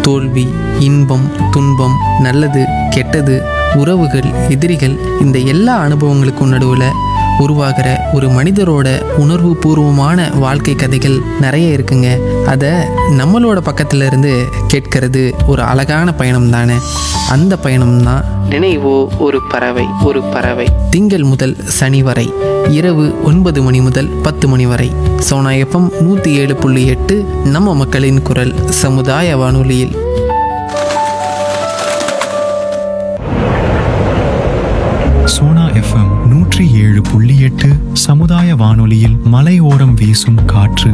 தோல்வி இன்பம் துன்பம் நல்லது கெட்டது உறவுகள் எதிரிகள் இந்த எல்லா அனுபவங்களுக்கும் நடுவில் உருவாகிற ஒரு மனிதரோட உணர்வு பூர்வமான வாழ்க்கை கதைகள் நிறைய இருக்குங்க அதை நம்மளோட பக்கத்துல இருந்து கேட்கறது ஒரு அழகான பயணம் தானே அந்த பயணம் தான் நினைவோ ஒரு பறவை ஒரு பறவை திங்கள் முதல் சனி வரை இரவு ஒன்பது மணி முதல் பத்து மணி வரை சோனா எஃப்எம் நூற்றி ஏழு புள்ளி எட்டு நம்ம மக்களின் குரல் சமுதாய வானொலியில் சோனா எஃப்எம் நூற்றி ஏழு புள்ளி எட்டு சமுதாய வானொலியில் மலையோரம் வீசும் காற்று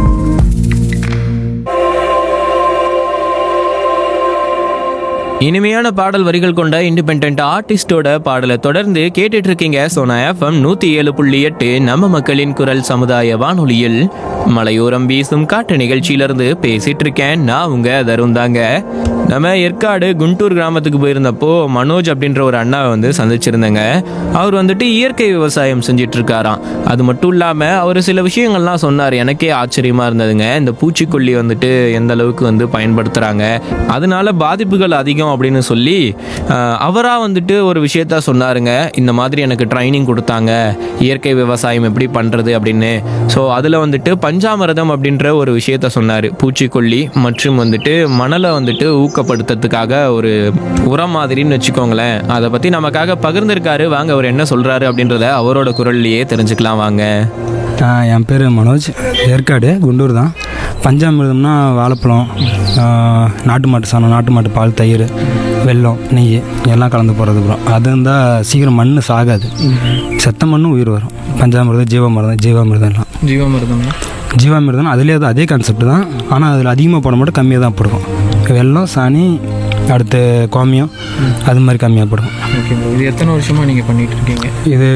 இனிமையான பாடல் வரிகள் கொண்ட இண்டிபெண்ட் ஆர்டிஸ்டோட பாடலை தொடர்ந்து கேட்டுட்டு இருக்கீங்க சோனா எஃப்எம் நூத்தி ஏழு புள்ளி எட்டு நம்ம மக்களின் குரல் சமுதாய வானொலியில் மலையோரம் வீசும் காட்டு நிகழ்ச்சியிலிருந்து பேசிட்டு இருக்கேன் நான் உங்க தருண் தாங்க நம்ம ஏற்காடு குண்டூர் கிராமத்துக்கு போயிருந்தப்போ மனோஜ் அப்படின்ற ஒரு அண்ணாவை வந்து சந்திச்சிருந்தேங்க அவர் வந்துட்டு இயற்கை விவசாயம் செஞ்சுட்டு இருக்காராம் அது மட்டும் இல்லாம அவர் சில விஷயங்கள்லாம் சொன்னார் எனக்கே ஆச்சரியமா இருந்ததுங்க இந்த பூச்சிக்கொல்லி வந்துட்டு எந்த அளவுக்கு வந்து பயன்படுத்துறாங்க அதனால பாதிப்புகள் அதிகம் அப்படின்னு சொல்லி அவராக வந்துட்டு ஒரு விஷயத்த சொன்னாருங்க இந்த மாதிரி எனக்கு ட்ரைனிங் கொடுத்தாங்க இயற்கை விவசாயம் எப்படி பண்ணுறது அப்படின்னு ஸோ அதில் வந்துட்டு பஞ்சாமிரதம் அப்படின்ற ஒரு விஷயத்த சொன்னார் பூச்சிக்கொல்லி மற்றும் வந்துட்டு மணலை வந்துட்டு ஊக்கப்படுத்துறதுக்காக ஒரு உரம் மாதிரின்னு வச்சுக்கோங்களேன் அதை பற்றி நமக்காக பகிர்ந்திருக்காரு வாங்க அவர் என்ன சொல்கிறாரு அப்படின்றத அவரோட குரல்லையே தெரிஞ்சுக்கலாம் வாங்க ஆஹ் என் பேர் மனோஜ் ஏற்காடு குண்டூர் தான் பஞ்சாமிர்தம்னா வாழைப்பழம் ஆஹ் நாட்டு மாட்டு சாணம் நாட்டு மாட்டு பால் தயிர் வெல்லம் நெய் எல்லாம் கலந்து போகிறது அப்புறம் அது இருந்தால் சீக்கிரம் மண் சாகாது செத்த மண்ணும் உயிர் வரும் பஞ்சாமிர்தம் ஜீவாமிர்தம் ஜீவாமிர்தம் எல்லாம் ஜீவாமிர்தம் ஜீவாமிர்தம் அதுலேயே தான் அதே கான்செப்ட் தான் ஆனால் அதில் அதிகமாக போட மாட்டோம் கம்மியாக தான் போடுவோம் வெல்லம் சாணி அடுத்து கோமியம் அது மாதிரி கம்மியாக போடுவோம் ஓகே ப்ரோ இது எத்தனை வருஷமா நீங்கள் பண்ணிட்டு இருக்கீங்க இது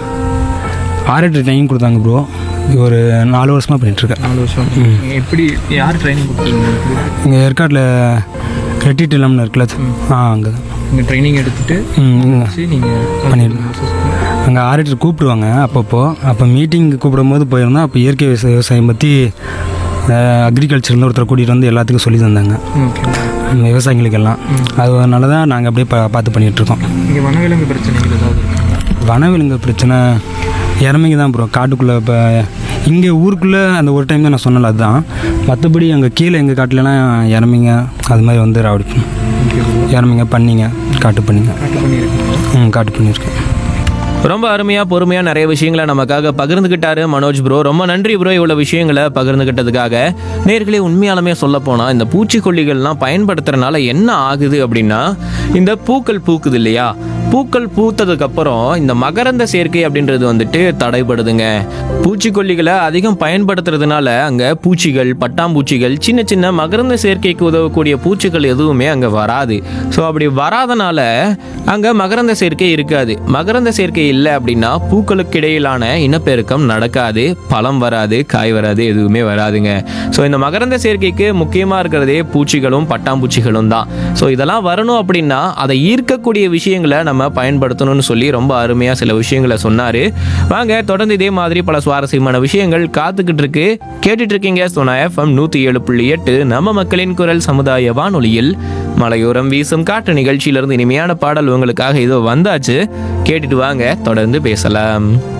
ஆர்எட்டு ட்ரைனிங் கொடுத்தாங்க ப்ரோ ஒரு நாலு வருஷமாக பண்ணிகிட்ருக்கேன் நாலு வருஷம் எப்படி யார் ட்ரைனிங் கொடுத்தீங்க இங்கே ஏற்காட்டில் ரெட்டி டிலம்னு இருக்குல்ல ஆ அங்கே தான் நீங்கள் ட்ரைனிங் எடுத்துட்டு ம் நீங்கள் பண்ணிடலாம் அங்கே ஆடிட்டர் கூப்பிடுவாங்க அப்பப்போ அப்போ மீட்டிங் கூப்பிடும் போது போயிருந்தோம் அப்போ இயற்கை விவசாய விவசாயம் பற்றி அக்ரிகல்ச்சர்லேருந்து ஒருத்தர் கூட்டிகிட்டு வந்து எல்லாத்துக்கும் சொல்லி தந்தாங்க ஓகே ம், விவசாயிகளுக்கெல்லாம் அதனால தான் நாங்கள் அப்படியே பா பார்த்து பண்ணிகிட்ருக்கோம் இங்கே வனவிலங்கு பிரச்சனைகள் ஏதாவது இருக்கா வனவிலங்கு பிரச்சனை இறமைக்கு தான் ப்ரோ காட்டுக்குள்ளே இப்போ இங்கே ஊருக்குள்ளே அந்த ஒரு டைம் தான் நான் சொன்னல அதுதான் மற்றபடி அங்கே கீழே எங்கள் காட்டிலலாம் இறமைங்க அது மாதிரி வந்து ராவடி இறமைங்க பண்ணிங்க காட்டு பண்ணிங்க காட்டு பண்ணியிருக்கீங்க ம் காட்டு பண்ணியிருக்கேன் ரொம்ப அருமையா பொறுமையா நிறைய விஷயங்களை நமக்காக பகிர்ந்துகிட்டாரு மனோஜ் ப்ரோ ரொம்ப நன்றி ப்ரோ இவ்வளவு விஷயங்களை பகிர்ந்துகிட்டதுக்காக நேர்களே உண்மையாலுமே சொல்ல போனா இந்த பூச்சிக்கொல்லிகள்லாம் பயன்படுத்துறதுனால என்ன ஆகுது அப்படின்னா இந்த பூக்கள் பூக்குது இல்லையா பூக்கள் பூத்ததுக்கு அப்புறம் இந்த மகரந்த சேர்க்கை அப்படின்றது வந்துட்டு தடைபடுதுங்க பூச்சிக்கொல்லிகளை அதிகம் பயன்படுத்துறதுனால அங்க பூச்சிகள் பட்டாம்பூச்சிகள் சின்ன சின்ன மகரந்த சேர்க்கைக்கு உதவக்கூடிய பூச்சிகள் எதுவுமே அங்க வராது ஸோ அப்படி வராதனால அங்க மகரந்த சேர்க்கை இருக்காது மகரந்த சேர்க்கை இல்லை அப்படின்னா பூக்களுக்கு இடையிலான இனப்பெருக்கம் நடக்காது பழம் வராது காய் வராது எதுவுமே வராதுங்க ஸோ இந்த மகரந்த சேர்க்கைக்கு முக்கியமாக இருக்கிறதே பூச்சிகளும் பட்டாம்பூச்சிகளும் தான் ஸோ இதெல்லாம் வரணும் அப்படின்னா அதை ஈர்க்கக்கூடிய விஷயங்களை நம்ம பயன்படுத்தணும்னு சொல்லி ரொம்ப அருமையாக சில விஷயங்களை சொன்னார் வாங்க தொடர்ந்து இதே மாதிரி பல சுவாரஸ்யமான விஷயங்கள் காத்துக்கிட்டு இருக்கு கேட்டுட்டு இருக்கீங்க சோனா எஃப்எம் நூற்றி ஏழு புள்ளி எட்டு நம்ம மக்களின் குரல் சமுதாய வானொலியில் மலையோரம் வீசும் காற்று நிகழ்ச்சியிலிருந்து இனிமையான பாடல் உங்களுக்காக இதோ வந்தாச்சு கேட்டுட்டு வாங்க தொடர்ந்து பேசலாம்